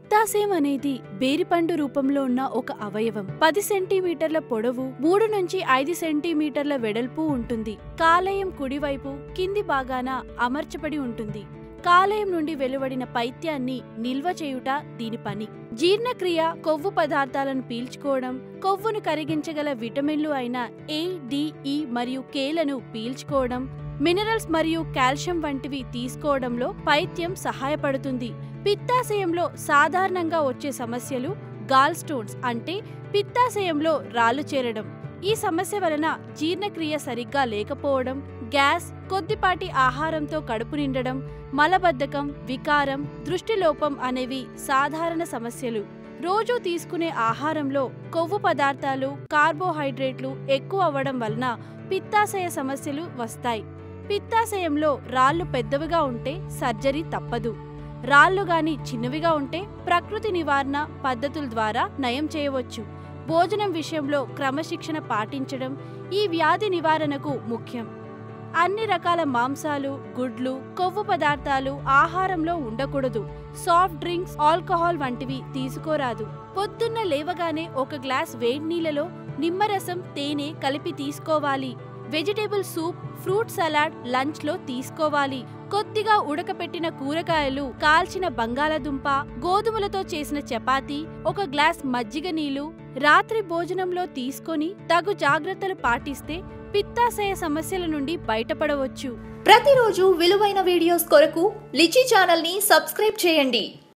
పిత్తాశయం అనేది బేరిపండు రూపంలో ఉన్న ఒక అవయవం పది సెంటీమీటర్ల పొడవు మూడు నుంచి ఐదు సెంటీమీటర్ల వెడల్పు ఉంటుంది కాలేయం కుడివైపు కింది భాగాన అమర్చబడి ఉంటుంది కాలేయం నుండి వెలువడిన పైత్యాన్ని నిల్వ చేయుట దీని పని జీర్ణక్రియ కొవ్వు పదార్థాలను పీల్చుకోవడం కొవ్వును కరిగించగల విటమిన్లు అయిన ఏ డిఇ మరియు కేలను పీల్చుకోవడం మినరల్స్ మరియు కాల్షియం వంటివి తీసుకోవడంలో పైత్యం సహాయపడుతుంది పిత్తాశయంలో సాధారణంగా వచ్చే సమస్యలు గాల్ స్టోన్స్ అంటే పిత్తాశయంలో రాళ్లు చేరడం ఈ సమస్య వలన జీర్ణక్రియ సరిగ్గా లేకపోవడం గ్యాస్ కొద్దిపాటి ఆహారంతో కడుపు నిండడం మలబద్ధకం వికారం దృష్టిలోపం అనేవి సాధారణ సమస్యలు రోజు తీసుకునే ఆహారంలో కొవ్వు పదార్థాలు కార్బోహైడ్రేట్లు ఎక్కువ అవ్వడం వలన పిత్తాశయ సమస్యలు వస్తాయి పిత్తాశయంలో రాళ్లు పెద్దవిగా ఉంటే సర్జరీ తప్పదు రాళ్లు గాని చిన్నవిగా ఉంటే ప్రకృతి నివారణ పద్ధతుల ద్వారా నయం చేయవచ్చు భోజనం విషయంలో క్రమశిక్షణ పాటించడం ఈ వ్యాధి నివారణకు ముఖ్యం అన్ని రకాల మాంసాలు గుడ్లు కొవ్వు పదార్థాలు ఆహారంలో ఉండకూడదు సాఫ్ట్ డ్రింక్స్ ఆల్కహాల్ వంటివి తీసుకోరాదు పొద్దున్న లేవగానే ఒక గ్లాస్ వేడి నీళ్ళలో నిమ్మరసం తేనె కలిపి తీసుకోవాలి vegetable soup fruit salad lunch లో తీసుకోవాలి కొద్దిగా ఉడకపెట్టిన కూరగాయలు కాల్చిన బంగాళదుంప గోధుమలతో చేసిన చపాతీ ఒక గ్లాస్ మజ్జిగ నీళ్లు రాత్రి భోజనంలో తీసుకొని తగు జాగ్రత్తలు పాటిస్తే పిత్తాశయ సమస్యల నుండి బయటపడవచ్చు ప్రతిరోజు విలువైన వీడియోస్ కొరకు లిచి ఛానల్ ని సబ్స్క్రైబ్ చేయండి